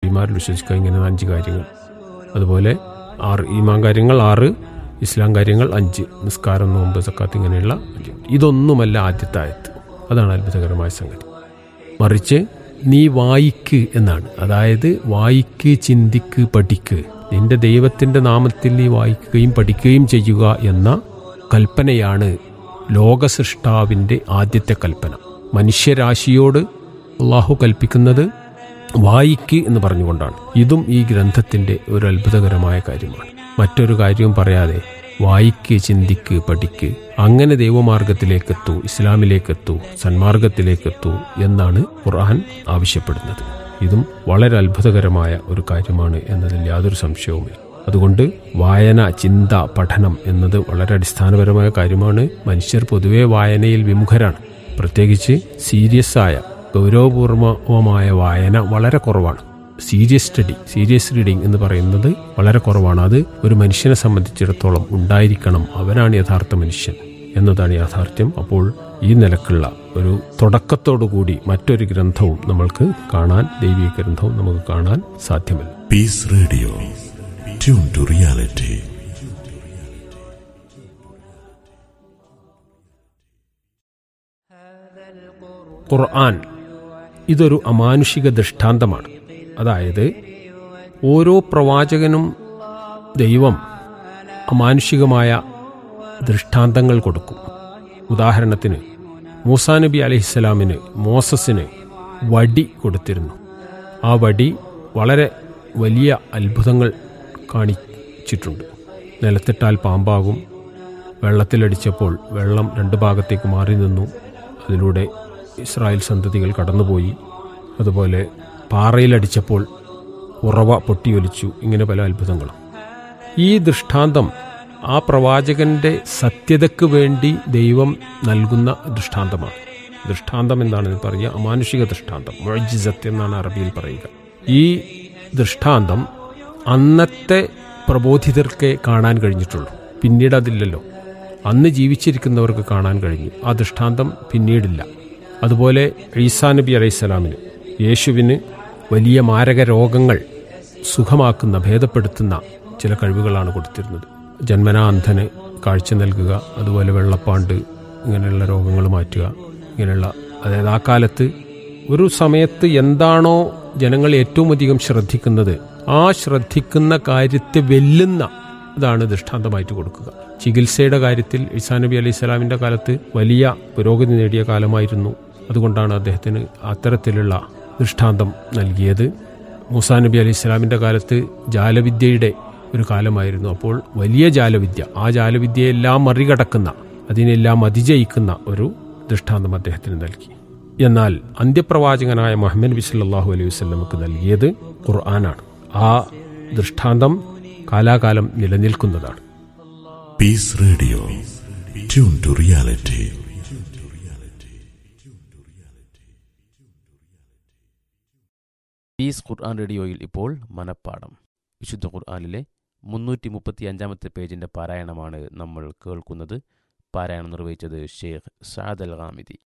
നബിമാരിൽ വിശ്വസിക്കുക ഇങ്ങനെ അഞ്ച് കാര്യങ്ങൾ അതുപോലെ ആറ് ഈമാൻ കാര്യങ്ങൾ ആറ് ഇസ്ലാം കാര്യങ്ങൾ അഞ്ച് നിസ്കാരം നോമ്പ് സക്കാത്ത് ഇങ്ങനെയുള്ള അഞ്ച് ഇതൊന്നുമല്ല ആദ്യത്തെ ആയത്ത് അതാണ് അത്ഭുതകരമായ സംഗതി മറിച്ച് നീ വായിക്ക് എന്നാണ് അതായത് വായിക്ക് ചിന്തിക്ക് പഠിക്ക് നിന്റെ ദൈവത്തിന്റെ നാമത്തിൽ നീ വായിക്കുകയും പഠിക്കുകയും ചെയ്യുക എന്ന കൽപ്പനയാണ് ലോകസൃഷ്ടാവിന്റെ ആദ്യത്തെ കൽപ്പന മനുഷ്യരാശിയോട് അള്ളാഹു കൽപ്പിക്കുന്നത് വായിക്ക് എന്ന് പറഞ്ഞുകൊണ്ടാണ് ഇതും ഈ ഗ്രന്ഥത്തിന്റെ ഒരു അത്ഭുതകരമായ കാര്യമാണ് മറ്റൊരു കാര്യവും പറയാതെ വായിക്ക് ചിന്തിക്ക് പഠിക്ക് അങ്ങനെ ദൈവമാർഗത്തിലേക്കെത്തൂ ഇസ്ലാമിലേക്കെത്തൂ സന്മാർഗത്തിലേക്കെത്തൂ എന്നാണ് ഖുർആൻ ആവശ്യപ്പെടുന്നത് ഇതും വളരെ അത്ഭുതകരമായ ഒരു കാര്യമാണ് എന്നതിൽ യാതൊരു സംശയവുമില്ല അതുകൊണ്ട് വായന ചിന്ത പഠനം എന്നത് വളരെ അടിസ്ഥാനപരമായ കാര്യമാണ് മനുഷ്യർ പൊതുവെ വായനയിൽ വിമുഖരാണ് പ്രത്യേകിച്ച് സീരിയസ് ആയ ഗൗരവപൂർവമായ വായന വളരെ കുറവാണ് സീരിയസ് സ്റ്റഡി സീരിയസ് റീഡിംഗ് എന്ന് പറയുന്നത് വളരെ കുറവാണ് അത് ഒരു മനുഷ്യനെ സംബന്ധിച്ചിടത്തോളം ഉണ്ടായിരിക്കണം അവനാണ് യഥാർത്ഥ മനുഷ്യൻ എന്നതാണ് യാഥാർത്ഥ്യം അപ്പോൾ ഈ നിലക്കുള്ള ഒരു തുടക്കത്തോടുകൂടി മറ്റൊരു ഗ്രന്ഥവും നമ്മൾക്ക് കാണാൻ ദൈവിക ഗ്രന്ഥവും നമുക്ക് കാണാൻ സാധ്യമല്ല Peace Radio. Tune to reality. ഖുർആൻ ഇതൊരു അമാനുഷിക ദൃഷ്ടാന്തമാണ് അതായത് ഓരോ പ്രവാചകനും ദൈവം അമാനുഷികമായ ദൃഷ്ടാന്തങ്ങൾ കൊടുക്കും ഉദാഹരണത്തിന് മൂസാ നബി അലഹിസ്സലാമിന് മോസസിന് വടി കൊടുത്തിരുന്നു ആ വടി വളരെ വലിയ അത്ഭുതങ്ങൾ കാണിച്ചിട്ടുണ്ട് നിലത്തിട്ടാൽ പാമ്പാകും വെള്ളത്തിലടിച്ചപ്പോൾ വെള്ളം രണ്ട് ഭാഗത്തേക്ക് മാറി നിന്നു അതിലൂടെ ഇസ്രായേൽ സന്തതികൾ കടന്നുപോയി അതുപോലെ പാറയിലടിച്ചപ്പോൾ ഉറവ പൊട്ടിയൊലിച്ചു ഇങ്ങനെ പല അത്ഭുതങ്ങളും ഈ ദൃഷ്ടാന്തം ആ പ്രവാചകന്റെ സത്യതയ്ക്ക് വേണ്ടി ദൈവം നൽകുന്ന ദൃഷ്ടാന്തമാണ് ദൃഷ്ടാന്തം എന്നാണ് പറയുക അമാനുഷിക ദൃഷ്ടാന്തം മൊഴിജിസത്ത് എന്നാണ് അറബിയിൽ പറയുക ഈ ദൃഷ്ടാന്തം അന്നത്തെ പ്രബോധിതർക്കേ കാണാൻ കഴിഞ്ഞിട്ടുള്ളൂ പിന്നീട് അതില്ലല്ലോ അന്ന് ജീവിച്ചിരിക്കുന്നവർക്ക് കാണാൻ കഴിഞ്ഞു ആ ദൃഷ്ടാന്തം പിന്നീടില്ല അതുപോലെ ഈസാ നബി അലൈഹിസ്സലാമിന് യേശുവിന് വലിയ മാരക രോഗങ്ങൾ സുഖമാക്കുന്ന ഭേദപ്പെടുത്തുന്ന ചില കഴിവുകളാണ് കൊടുത്തിരുന്നത് ജന്മനാ അന്ധന് കാഴ്ച നൽകുക അതുപോലെ വെള്ളപ്പാണ്ട് ഇങ്ങനെയുള്ള രോഗങ്ങൾ മാറ്റുക ഇങ്ങനെയുള്ള അതായത് ആ കാലത്ത് ഒരു സമയത്ത് എന്താണോ ജനങ്ങൾ ഏറ്റവും അധികം ശ്രദ്ധിക്കുന്നത് ആ ശ്രദ്ധിക്കുന്ന കാര്യത്തെ വെല്ലുന്ന ഇതാണ് ദൃഷ്ടാന്തമായിട്ട് കൊടുക്കുക ചികിത്സയുടെ കാര്യത്തിൽ ഇസാ നബി അലൈഹി സ്വലാമിന്റെ കാലത്ത് വലിയ പുരോഗതി നേടിയ കാലമായിരുന്നു അതുകൊണ്ടാണ് അദ്ദേഹത്തിന് അത്തരത്തിലുള്ള ദൃഷ്ടാന്തം നൽകിയത് മൂസാ നബി അലൈഹി സ്വലാമിന്റെ കാലത്ത് ജാലവിദ്യയുടെ ഒരു കാലമായിരുന്നു അപ്പോൾ വലിയ ജാലവിദ്യ ആ ജാലവിദ്യയെല്ലാം മറികടക്കുന്ന അതിനെല്ലാം അതിജയിക്കുന്ന ഒരു ദൃഷ്ടാന്തം അദ്ദേഹത്തിന് നൽകി എന്നാൽ അന്ത്യപ്രവാചകനായ മുഹമ്മദ് നബി സല്ലല്ലാഹു അലൈഹി വസല്ലമക്ക് നൽകിയത് ഖുർആനാണ് ആ ദൃഷ്ടാന്തം കാലാകാലം നിലനിൽക്കുന്നതാണ് Peace Radio. Tune to reality. Peace ഖുർആൻ റേഡിയോയിൽ ഇപ്പോൾ മനപ്പാഠം വിശുദ്ധ ഖുർആനിലെ മുന്നൂറ്റി മുപ്പത്തി അഞ്ചാമത്തെ പേജിൻ്റെ പാരായണമാണ് നമ്മൾ കേൾക്കുന്നത് പാരായണം നിർവഹിച്ചത് ഷെയ്ഖ് സാദ് അൽ ഹാമിദി